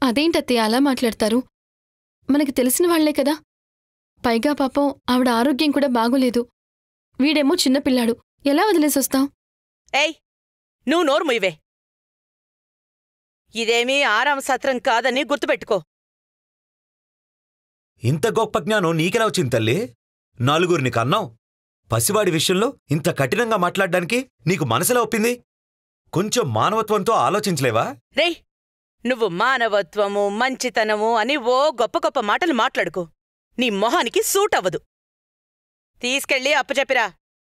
అదేంటత్తయ్య అలా మాట్లాడతారు మనకి తెలిసిన వాళ్లే కదా పైగా పాపం ఆవిడ ఆరోగ్యం కూడా బాగోలేదు వీడేమో చిన్నపిల్లాడు ఎలా వదిలేసొస్తాం ఏయ్ నువ్వు నోరు ముయ్యవే ఇదేమీ ఆరామ సత్రం కాదని గుర్తుపెట్టుకో ఇంత గొప్ప జ్ఞానం నీకెలా వచ్చింది తల్లి నలుగురిని కన్నావు పసివాడి విషయంలో ఇంత కఠినంగా మాట్లాడడానికి నీకు మనసులా ఒప్పింది కొంచెం మానవత్వంతో ఆలోచించలేవా రేయ్ నువ్వు మానవత్వము మంచితనము అని ఓ గొప్ప గొప్ప మాటలు మాట్లాడుకో నీ మొహానికి సూట్ అవ్వదు తీసుకెళ్ళి అప్పచెప్పిరా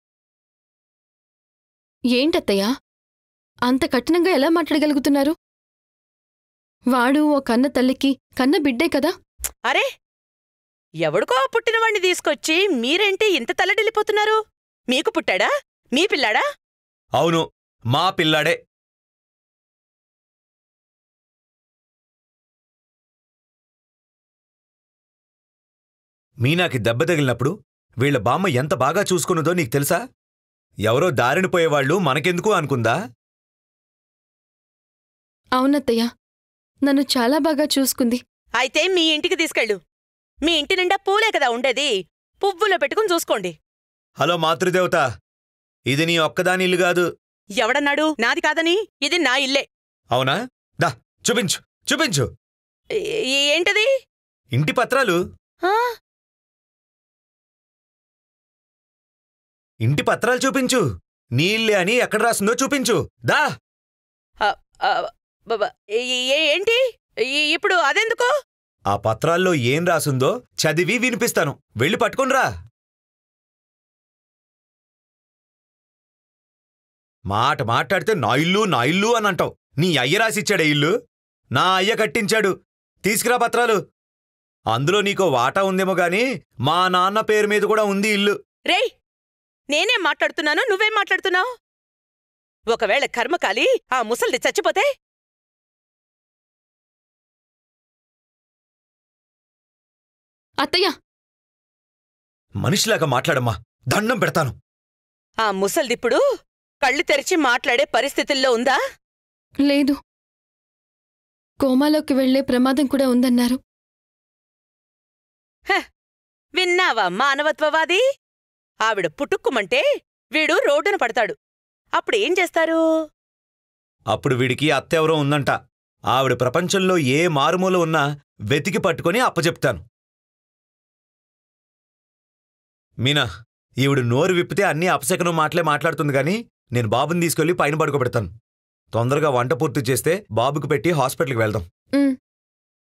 ఏంటత్తయ్యా అంత కఠినంగా ఎలా మాట్లాడగలుగుతున్నారు వాడు ఓ కన్న తల్లికి కన్న బిడ్డే కదా అరే ఎవడికో పుట్టినవాణ్ణి తీసుకొచ్చి మీరేంటి ఇంత తల్లడిల్లిపోతున్నారు మీకు పుట్టాడా మీ పిల్లాడా అవును మా పిల్లాడే మీనాకి దెబ్బ తగిలినప్పుడు వీళ్ళ బామ్మ ఎంత బాగా చూసుకున్నదో నీకు తెలుసా ఎవరో దారిని పోయేవాళ్ళు మనకెందుకు అనుకుందా అవునత్తయ్య నన్ను చాలా బాగా చూసుకుంది అయితే మీ ఇంటికి తీసుకెళ్ళు మీ ఇంటి నిండా పూలే కదా ఉండేది పువ్వులో పెట్టుకుని చూసుకోండి హలో మాతృదేవత ఇది నీ ఒక్కదాని ఇల్లు కాదు ఎవడన్నాడు నాది కాదని ఇది నా ఇల్లే అవునా దా చూపించు చూపించు ఏ- ఏంటది ఇంటి పత్రాలు ఆ? ఇంటి పత్రాలు చూపించు నీ ఇల్లే అని ఎక్కడ రాసిందో చూపించు దా ఆ, ఆ, బబ, ఏ- ఏ- ఏంటి ఈ- ఇప్పుడు అదెందుకు ఆ పత్రాల్లో ఏం రాసుందో చదివి వినిపిస్తాను వెళ్ళి పట్టుకొనిరా మాట మాట్లాడితే నా ఇల్లు నా ఇల్లు అని అంటావు నీ అయ్య రాసిచ్చాడే ఇల్లు నా అయ్య కట్టించాడు తీసుకురా పత్రాలు అందులో నీకో వాటా ఉందేమో గాని మా నాన్న పేరు మీద కూడా ఉంది ఇల్లు రేయ్ నేనేం మాట్లాడుతున్నాను నువ్వేం మాట్లాడుతున్నావు ఒకవేళ కర్మకాలి ఆ ముసల్ది చచ్చిపోతే అత్తయ్య మనిషిలాగా మాట్లాడమ్మా దండం పెడతాను ఆ ముసల్దిప్పుడు కళ్ళు తెరిచి మాట్లాడే పరిస్థితుల్లో ఉందా లేదు కోమాలోకి వెళ్లే ప్రమాదం కూడా ఉందన్నారు విన్నావా మానవత్వవాది ఆవిడ పుట్టుక్కుమంటే వీడు రోడ్డున పడతాడు అప్పుడు ఏం చేస్తారు అప్పుడు వీడికి అత్తెవరో ఉందంట ఆవిడ ప్రపంచంలో ఏ మారుమూల ఉన్నా వెతికి పట్టుకొని అప్పచెప్తాను మీనా ఈవిడ నోరు విప్పితే అన్నీ అపశకనం మాటలే మాట్లాడుతుంది గాని నేను బాబుని తీసుకెళ్లి పైన పడుకోబెడతాను తొందరగా వంట పూర్తి చేస్తే బాబుకు పెట్టి హాస్పిటల్కి వెళ్దాం ఉమ్.